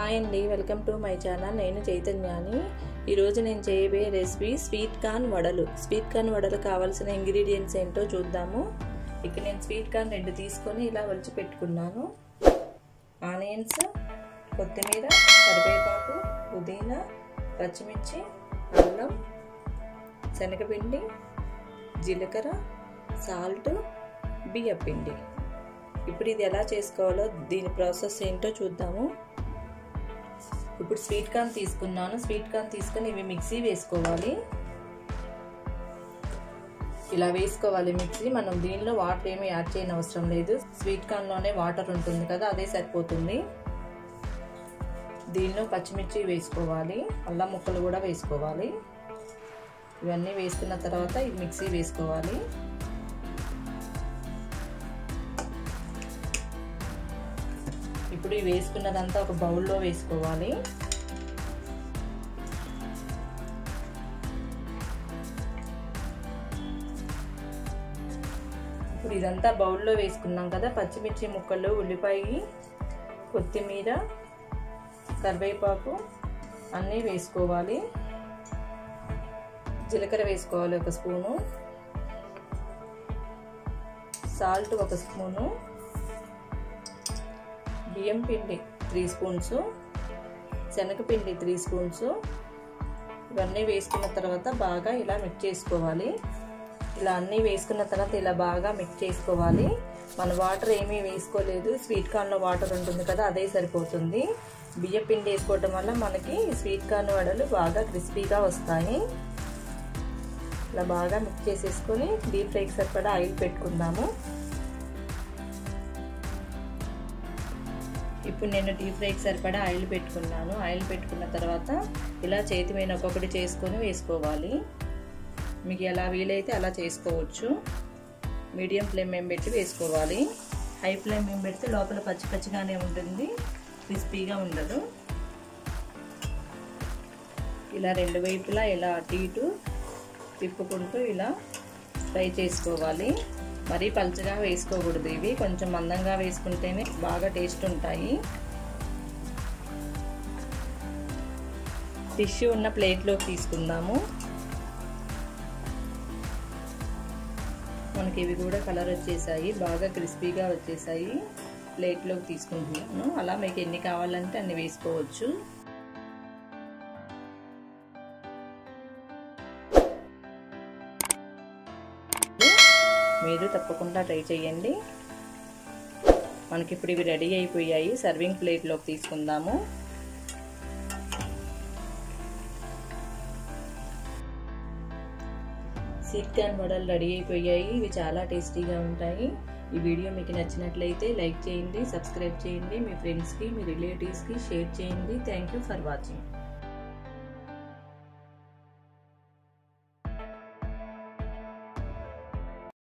hi అండి welcome to my channel నేను చైతన్యాని ఈరోజు నేను చేయబోయే రెసిపీ స్వీట్ కార్న్ వడలు స్వీట్ కార్న్ వడలు కావాల్సిన ఇంగ్రీడియంట్స్ ఏంటో చూద్దాము ఇక్కడ నేను స్వీట్ కార్న్ రెండు తీసుకొని ఇలా ఒలిచి పెట్టుకున్నాను ఆనియన్స్ కొత్తిమీర కరివేపాకు పుదీనా పచ్చిమిర్చి అల్లం శనగపిండి జీలకర్ర సాల్ట్ బియ్యపిండి ఇప్పుడు ఇది ఎలా చేసుకోవాలో దీని ప్రాసెస్ ఏంటో చూద్దాము ఇప్పుడు స్వీట్ కార్న్ తీసుకున్నాను స్వీట్ కార్న్ తీసుకొని ఇవి మిక్సీ వేసుకోవాలి ఇలా వేసుకోవాలి మిక్సీ మనం దీనిలో వాటర్ ఏమీ యాడ్ చేయని అవసరం లేదు స్వీట్ కార్న్లోనే వాటర్ ఉంటుంది కదా అదే సరిపోతుంది దీనిలో పచ్చిమిర్చి వేసుకోవాలి అల్లం ముక్కలు కూడా వేసుకోవాలి ఇవన్నీ వేసుకున్న తర్వాత ఇది మిక్సీ వేసుకోవాలి ఇప్పుడు ఇవి వేసుకున్నదంతా ఒక బౌల్లో వేసుకోవాలి ఇప్పుడు ఇదంతా బౌల్లో వేసుకున్నాం కదా పచ్చిమిర్చి ముక్కలు ఉల్లిపాయ కొత్తిమీర కరివేపాకు అన్నీ వేసుకోవాలి జీలకర్ర వేసుకోవాలి ఒక స్పూను సాల్ట్ ఒక స్పూను బియ్యం పిండి త్రీ స్పూన్స్ శనగపిండి త్రీ స్పూన్స్ ఇవన్నీ వేసుకున్న తర్వాత బాగా ఇలా మిక్స్ చేసుకోవాలి ఇలా అన్నీ వేసుకున్న తర్వాత ఇలా బాగా మిక్స్ చేసుకోవాలి మన వాటర్ ఏమీ వేసుకోలేదు స్వీట్ కార్న్లో వాటర్ ఉంటుంది కదా అదే సరిపోతుంది బియ్యం పిండి వేసుకోవటం వల్ల మనకి స్వీట్ కార్న్ వడలు బాగా క్రిస్పీగా వస్తాయి ఇలా బాగా మిక్స్ చేసేసుకొని డీప్ ఫ్రైకి సరిపడా ఆయిల్ పెట్టుకుందాము ఇప్పుడు నేను డీప్ ఫ్రైకి సరిపడా ఆయిల్ పెట్టుకున్నాను ఆయిల్ పెట్టుకున్న తర్వాత ఇలా చేతి మీద ఒక్కొక్కటి చేసుకొని వేసుకోవాలి మీకు ఎలా వీలైతే అలా చేసుకోవచ్చు మీడియం ఫ్లేమ్ మేము పెట్టి వేసుకోవాలి హై ఫ్లేమ్ మేము పెడితే లోపల పచ్చి పచ్చిగానే ఉంటుంది క్రిస్పీగా ఉండదు ఇలా రెండు వైపులా ఇలా అటు ఇటు తిప్పుకుంటూ ఇలా ఫ్రై చేసుకోవాలి మరీ పలుచగా వేసుకోకూడదు ఇవి కొంచెం మందంగా వేసుకుంటేనే బాగా టేస్ట్ ఉంటాయి టిష్యూ ఉన్న ప్లేట్లోకి తీసుకుందాము మనకి ఇవి కూడా కలర్ వచ్చేసాయి బాగా క్రిస్పీగా వచ్చేసాయి ప్లేట్లోకి తీసుకుంటున్నాను అలా మీకు ఎన్ని కావాలంటే అన్ని వేసుకోవచ్చు మీరు తప్పకుండా ట్రై చేయండి మనకి ఇప్పుడు ఇవి రెడీ అయిపోయాయి సర్వింగ్ ప్లేట్లోకి తీసుకుందాము స్వీట్ కార్న్ వడలు రెడీ అయిపోయాయి ఇవి చాలా టేస్టీగా ఉంటాయి ఈ వీడియో మీకు నచ్చినట్లయితే లైక్ చేయండి సబ్స్క్రైబ్ చేయండి మీ ఫ్రెండ్స్కి మీ రిలేటివ్స్కి షేర్ చేయండి థ్యాంక్ యూ ఫర్ వాచింగ్